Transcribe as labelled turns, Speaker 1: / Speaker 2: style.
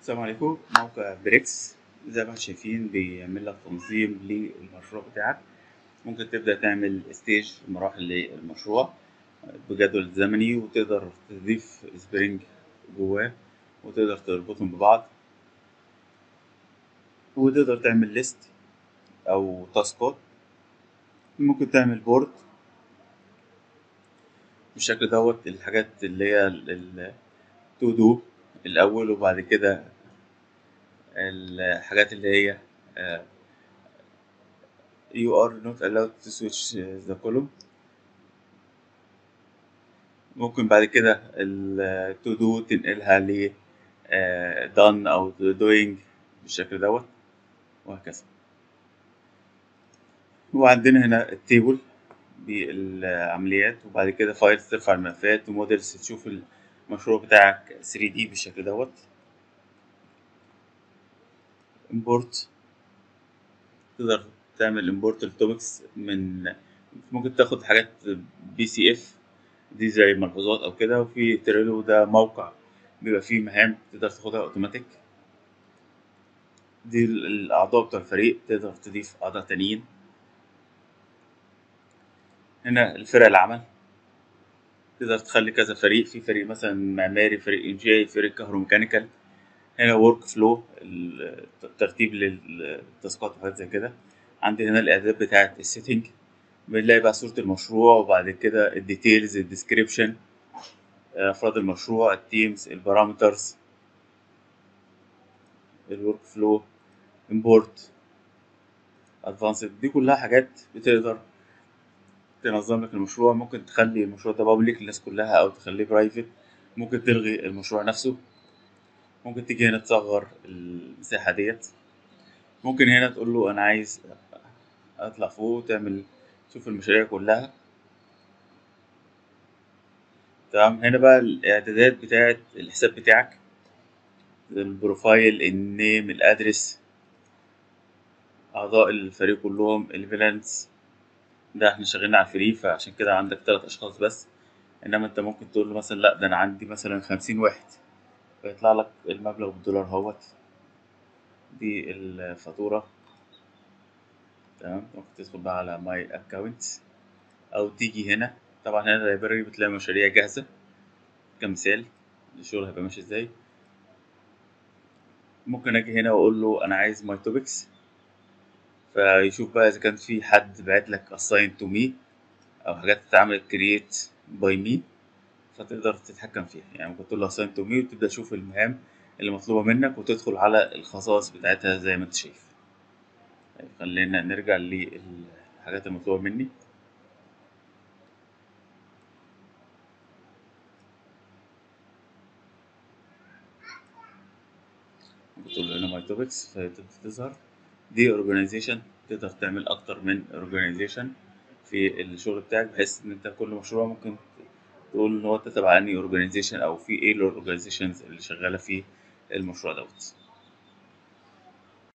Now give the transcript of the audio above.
Speaker 1: السلام عليكم موقع بريكس زي ما احنا شايفين بيعمل لك تنظيم للمشروع بتاعك ممكن تبدأ تعمل ستيج مراحل للمشروع بجدول زمني وتقدر تضيف سبرينج جواه وتقدر تربطهم ببعض وتقدر تعمل ليست أو تاسكات ممكن تعمل بورد بالشكل دوت الحاجات اللي هي التو دو الأول وبعد كده الحاجات اللي هي you are not allowed to switch the column ممكن بعد كده ال to do تنقلها ل done أو doing بالشكل دوت وهكذا وعندنا هنا التيبل بالعمليات وبعد كده فايلز ترفع الملفات وموديلز تشوف المشروع بتاعك 3 دي بالشكل دوت import تقدر تعمل import التوبكس من ممكن تاخد حاجات بي سي اف دي زي ملحوظات او كده وفي تريلو ده موقع بيبقى فيه مهام تقدر تاخدها اوتوماتيك دي الاعضاء بتوع الفريق تقدر تضيف اعضاء تانيين هنا الفرق العمل تقدر تخلي كذا فريق في فريق مثلا معماري فريق انشائي فريق كهروميكانيكال هنا ورك فلو الترتيب للتاسكات وحاجات زي كده عندي هنا الاعداد بتاعه السيتنج بنلاقي بقى صورة المشروع وبعد كده الديتيلز الديسكريبشن افراد المشروع التيمز البارامترز الورك فلو امبورت ادفانسد دي كلها حاجات بتقدر تنظم لك المشروع ممكن تخلي المشروع ده بابليك للناس كلها او تخليه برايفت ممكن تلغي المشروع نفسه ممكن تيجي هنا تصغر المساحة ديت ممكن هنا تقول له أنا عايز أطلع فوق وتعمل تشوف المشاريع كلها تمام هنا بقى الإعدادات بتاعة الحساب بتاعك البروفايل النيم الأدرس أعضاء الفريق كلهم الفيلانس ده احنا شغالين على فري فعشان كده عندك تلات أشخاص بس إنما أنت ممكن تقول له مثلا لأ ده أنا عندي مثلا خمسين واحد فيطلع لك المبلغ بالدولار اهوت دي الفاتورة تمام ممكن تدخل بقى على ماي اكونت او تيجي هنا طبعا هنا اللايبراري بتلاقي مشاريع جاهزة كمثال الشغل هيبقى ماشي ازاي ممكن اجي هنا واقول له انا عايز ماي توبكس فيشوف بقى اذا كان في حد بعت لك assign to me او حاجات اتعملت create by me فتقدر تتحكم فيها يعني ممكن تقول له assign to me وتبدأ تشوف المهام اللي مطلوبة منك وتدخل على الخصائص بتاعتها زي ما انت شايف طيب خلينا نرجع للحاجات المطلوبة مني ممكن تقول له هنا my topics فتظهر دي organization تقدر تعمل أكتر من organization في الشغل بتاعك بحيث إن أنت كل مشروع ممكن تقول ان هو تبع انهي اورجانيزيشن او في ايه الاورجانيزيشنز اللي شغاله في المشروع دوت